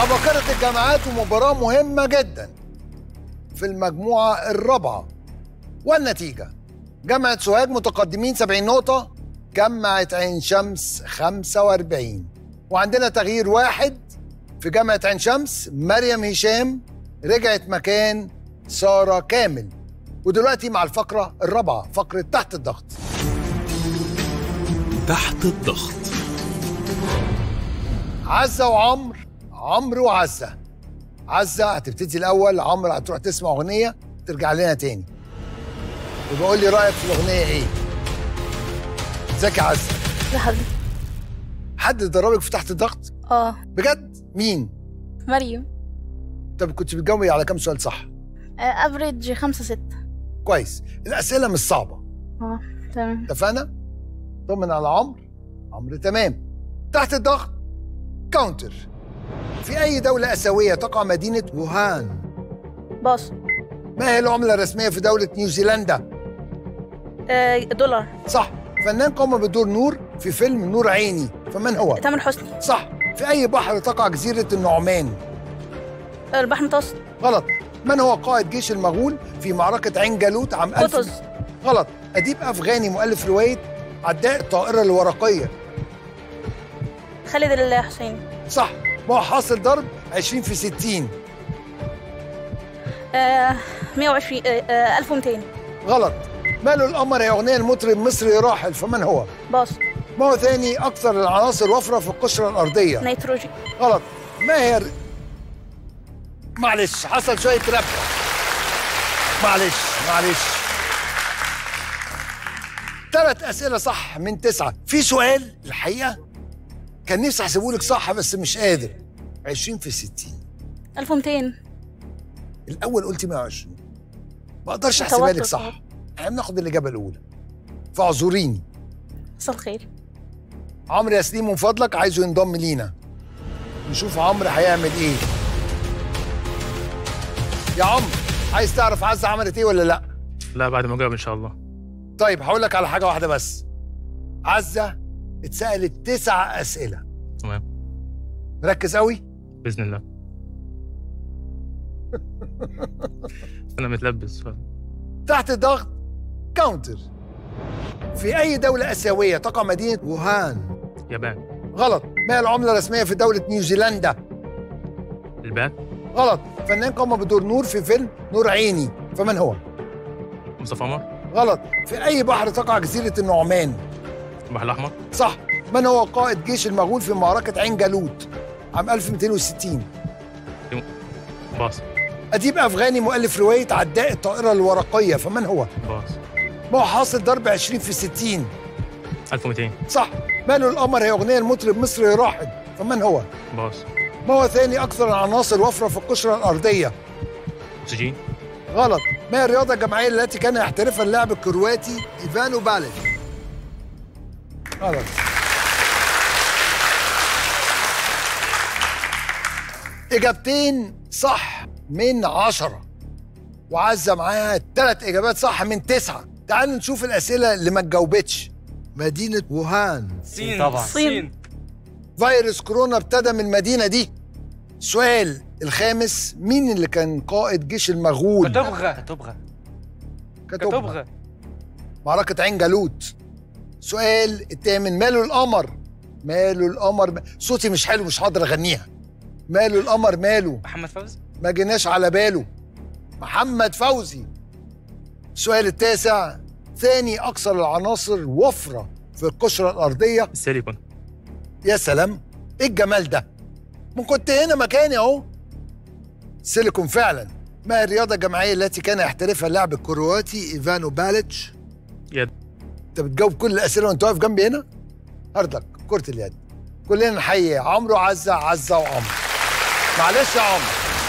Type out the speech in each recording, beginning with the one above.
عباقرة الجامعات ومباراة مهمة جدا في المجموعة الرابعة والنتيجة جامعة سوهاج متقدمين 70 نقطة جامعة عين شمس 45 وعندنا تغيير واحد في جامعة عين شمس مريم هشام رجعت مكان سارة كامل ودلوقتي مع الفقرة الرابعة فقرة تحت الضغط تحت الضغط عزة وعمر عمرو وعزة عزة هتبتدي الأول عمرو هتروح تسمع أغنية ترجع لنا تاني وبقول لي رأيك في الأغنية إيه ازيك يا عزة يا حبيبي حد دربك في تحت الضغط اه بجد مين مريم طب كنت بتجاوبي على كام سؤال صح افريج خمسة ستة كويس الأسئلة مش صعبة اه تمام اتفقنا طمن على عمرو عمرو تمام تحت الضغط كاونتر في أي دولة آسيوية تقع مدينة ووهان باص ما هي العملة الرسمية في دولة نيوزيلندا آه دولار صح فنان قام بدور نور في فيلم نور عيني فمن هو تامر حسني صح في أي بحر تقع جزيرة النعمان آه، البحر المتوسط غلط من هو قائد جيش المغول في معركة عين جالوت عام ألف قطز غلط أديب أفغاني مؤلف رواية عداء الطائرة الورقية خالد الحسيني صح ما هو حاصل ضرب 20 في 60 آه 120 آه آه 1200 غلط ماله القمر يا أغنية المطرب مصري راحل فمن هو باص ما هو ثاني أكثر العناصر وفرة في القشرة الأرضية نيتروجين غلط ما هي ر- معلش حصل شوية ربكة معلش معلش ثلاث أسئلة صح من تسعة في سؤال الحقيقة كان نفسي أحسبه لك صح بس مش قادر 20 في 60 1200 الأول قلت 120 ما أقدرش أحسبها لك توتر. صح احنا بناخد الإجابة الأولى فاعذريني حصل خير عمرو يا سليم من فضلك عايزه ينضم لينا نشوف عمرو هيعمل ايه يا عمرو عايز تعرف عزة عملت ايه ولا لا لا بعد ما اجاوب ان شاء الله طيب هقول لك على حاجة واحدة بس عزة اتسألت تسع أسئلة تمام مركز قوي باذن الله انا متلبس ف... تحت ضغط كاونتر في أي دولة آسيوية تقع مدينة ووهان يابان غلط ما هي العملة الرسمية في دولة نيوزيلندا البان غلط فنان قام بدور نور في فيلم نور عيني فمن هو مصطفى عمر غلط في أي بحر تقع جزيرة النعمان البحر الاحمر صح من هو قائد جيش المغول في معركة عين جالوت عام 1260 باص أديب أفغاني مؤلف رواية عداء الطائرة الورقية فمن هو؟ باص ما هو حاصل ضرب 20 في 60 1200 صح ماله القمر هي أغنية المطرب مصري راحل فمن هو؟ باص ما هو ثاني أكثر العناصر وفرة في القشرة الأرضية؟ اكسجين غلط ما هي الرياضة الجماعية التي كان يحترفها اللاعب الكرواتي إيفانو باليتش؟ غلط إجابتين صح من عشرة وعزة معاها ثلاث إجابات صح من تسعة تعالوا نشوف الأسئلة اللي ما اتجاوبتش مدينة ووهان صين طبعا صين فيروس كورونا ابتدى من المدينة دي السؤال الخامس مين اللي كان قائد جيش المغول؟ كتبغى كتبغى كتبغى كتبغى معركة عين جالوت سؤال الثامن ماله القمر ماله القمر صوتي مش حلو مش هقدر اغنيها ماله القمر ماله محمد فوزي ما جيناش على باله محمد فوزي السؤال التاسع ثاني اكثر العناصر وفرة في القشرة الأرضية السيليكون يا سلام ايه الجمال ده ما كنت هنا مكاني اهو سيليكون فعلا ما هي الرياضة الجماعية التي كان يحترفها اللاعب الكرواتي إيفانو باليتش يد انت بتجاوب كل الاسئله وانت واقف جنبي هنا هاردك كره اليد كلنا نحيي عمرو عزه عزه وعمرو معلش يا عمرو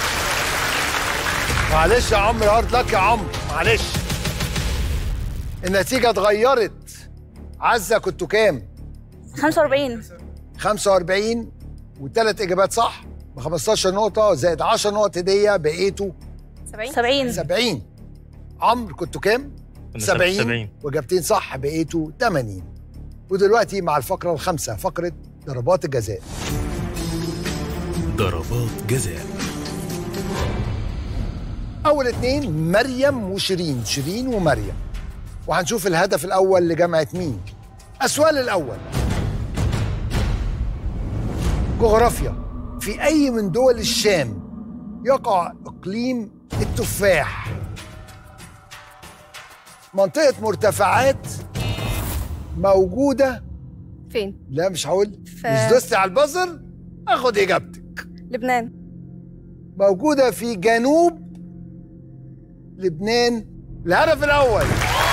معلش يا عمرو هارد لك يا عمرو معلش النتيجه اتغيرت عزه كنتوا كام 45 45 وثلاث اجابات صح ب 15 نقطه زائد 10 نقط هديه بقيتوا 70 70 70 عمرو كنتوا كام كنا 70 70 واجابتين صح بقيتوا 80 ودلوقتي مع الفقره الخامسه فقره ضربات الجزاء ضربات جزاء اول اتنين مريم وشيرين شيرين ومريم وهنشوف الهدف الاول لجامعه مين السؤال الاول جغرافيا في اي من دول الشام يقع اقليم التفاح منطقه مرتفعات موجوده فين؟ لا مش هقول ف- مش دوستي على البزر اخد اجابتك لبنان موجودة في جنوب لبنان الهدف الأول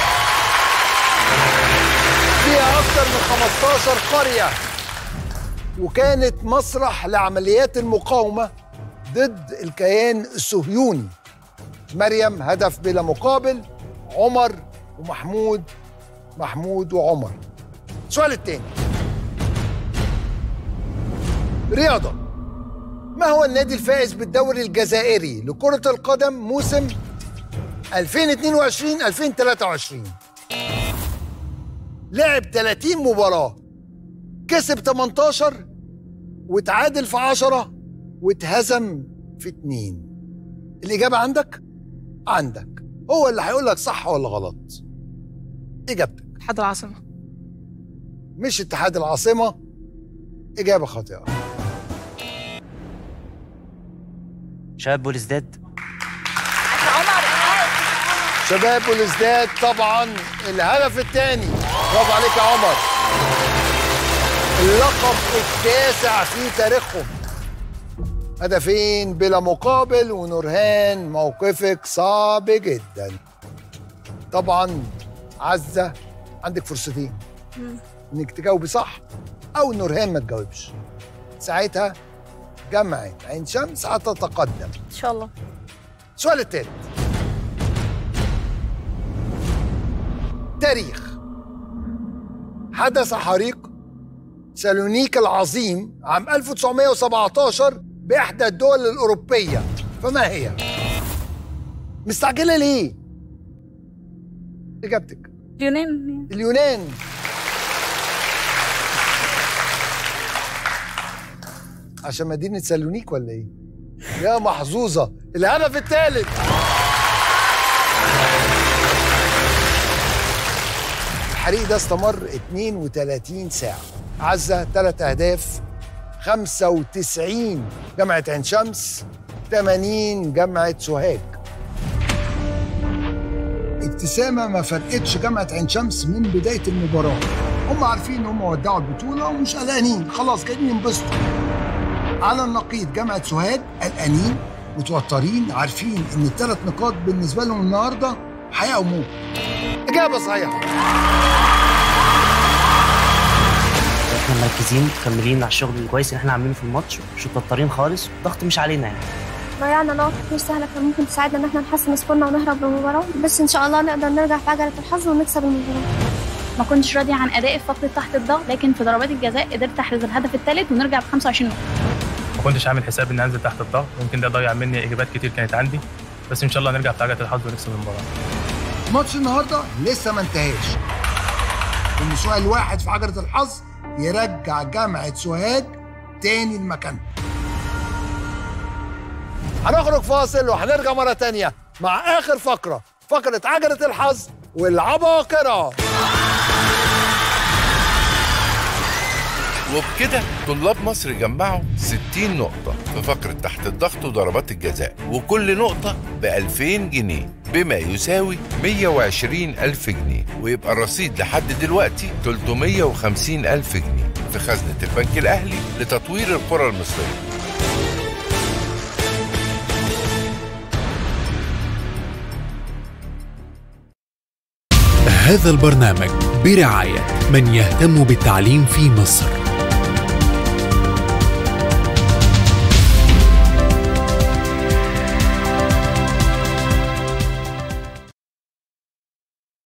فيها أكثر من 15 قرية وكانت مسرح لعمليات المقاومة ضد الكيان الصهيوني مريم هدف بلا مقابل عمر ومحمود محمود وعمر السؤال الثاني رياضة ما هو النادي الفائز بالدوري الجزائري لكرة القدم موسم 2022 2023 لعب 30 مباراة كسب 18 وتعادل في 10 واتهزم في 2 الإجابة عندك؟ عندك هو اللي هيقول لك صح ولا غلط إجابتك اتحاد العاصمة مش اتحاد العاصمة إجابة خاطئة شباب بوليسداد شباب والازداد طبعا الهدف الثاني برافو عليك يا عمر اللقب التاسع في تاريخهم هدفين بلا مقابل ونورهان موقفك صعب جدا طبعا عزة عندك فرصتين انك تجاوبي صح او نورهان ما تجاوبش ساعتها جامعة عين شمس هتتقدم ان شاء الله السؤال الثالث تاريخ حدث حريق سالونيك العظيم عام 1917 بإحدى الدول الأوروبية فما هي؟ مستعجلة ليه؟ إجابتك اليونان اليونان عشان مدينة سالونيك ولا إيه؟ يا محظوظة الهدف الثالث الحريق ده استمر 32 ساعة عزة ثلاث أهداف 95 جامعة عين شمس 80 جامعة سوهاج ابتسامة ما فرقتش جامعة عين شمس من بداية المباراة هم عارفين ان هم ودعوا البطولة ومش قلقانين خلاص جايين ينبسطوا على النقيض جامعة سوهاج قلقانين متوترين عارفين ان الثلاث نقاط بالنسبة لهم النهاردة حياة وموت إجابة صحيحة احنا مركزين مكملين على الشغل الكويس اللي احنا عاملينه في الماتش مش متوترين خالص الضغط مش علينا يعني ضيعنا نقط كتير سهلة كان ممكن تساعدنا إن احنا نحسن سكورنا ونهرب بالمباراة بس إن شاء الله نقدر نرجع في عجلة الحظ ونكسب المباراة ما كنتش راضية عن أدائي في فقرة تحت الضغط لكن في ضربات الجزاء قدرت أحرز الهدف الثالث ونرجع ب 25 نقطة ما كنتش عامل حساب اني انزل تحت الضغط ممكن ده يضيع مني اجابات كتير كانت عندي بس ان شاء الله نرجع في عجله الحظ ونكسب المباراه ماتش النهارده لسه ما انتهاش كل سؤال واحد في عجله الحظ يرجع جامعه سوهاج تاني لمكانها هنخرج فاصل وهنرجع مره تانية مع اخر فقره فقره عجله الحظ والعباقره وبكده طلاب مصر جمعوا 60 نقطة في فقرة تحت الضغط وضربات الجزاء وكل نقطة ب 2000 جنيه بما يساوي 120 ألف جنيه ويبقى الرصيد لحد دلوقتي 350 ألف جنيه في خزنة البنك الأهلي لتطوير القرى المصرية هذا البرنامج برعاية من يهتم بالتعليم في مصر